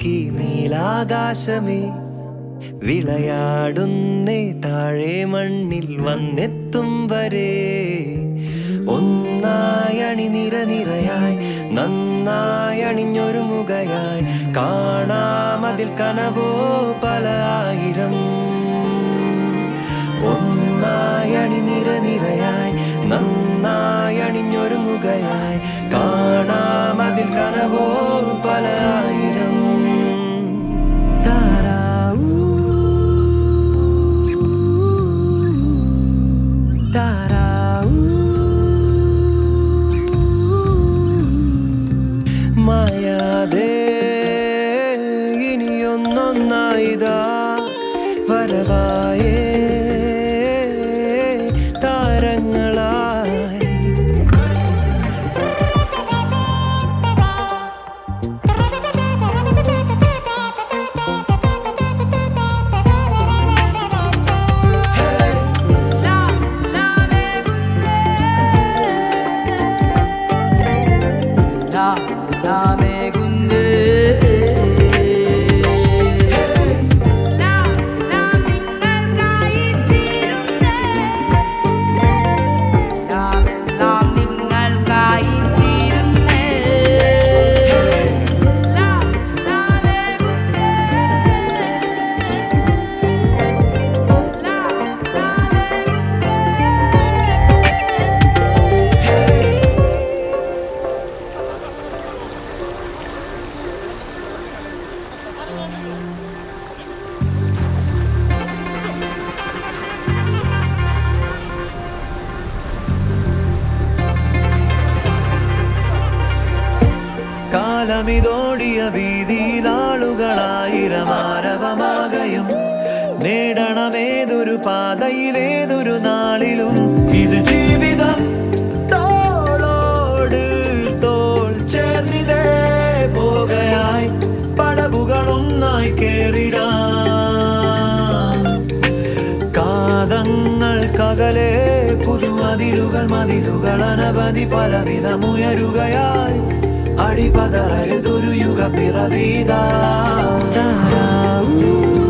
നോക്കി നീലാകാശമേ വിളയാടുന്നേ താഴെ മണ്ണിൽ വന്നെത്തും വരെ ഒന്നായി അണിനിര നിരയായി നന്നായി അണിഞ്ഞൊരുങ്ങുകയായി കാണാമതിൽ കനവോ പല ആയിരം ഒന്നായി അണിനിര നിരയായി നന്നായി അണിഞ്ഞൊരുങ്ങുകയായി കാണാമതിൽ കനവോ പല ആയിരം താരാവൂ താരാവൂ മായാതെ ഇനിയൊന്നൊന്നായിതാ വരവായേ താരങ്ങളായി La la me gunde La la mingal kai tirunde La la mingal kai tirunde La la me gunde La la me കാലമിതോടിയ വീതിയിലാളുകളായിരമാരവമാകയും നേടണമേതൊരു പാതയിലേതൊരു നാളിലും ഇത് ജീവിതം തോളോട് തോൾ ചേർന്നിതേ പോകയായി പടവുകളൊന്നായി കേറിടാം കാതങ്ങൾക്കകലെ പുതുമതിരുകൾ മതിലുകൾ അനവധി പലവിധമുയരുകയായി അടിപതറരുതൊരു യുഗ പിറവീതാ താരാവൂ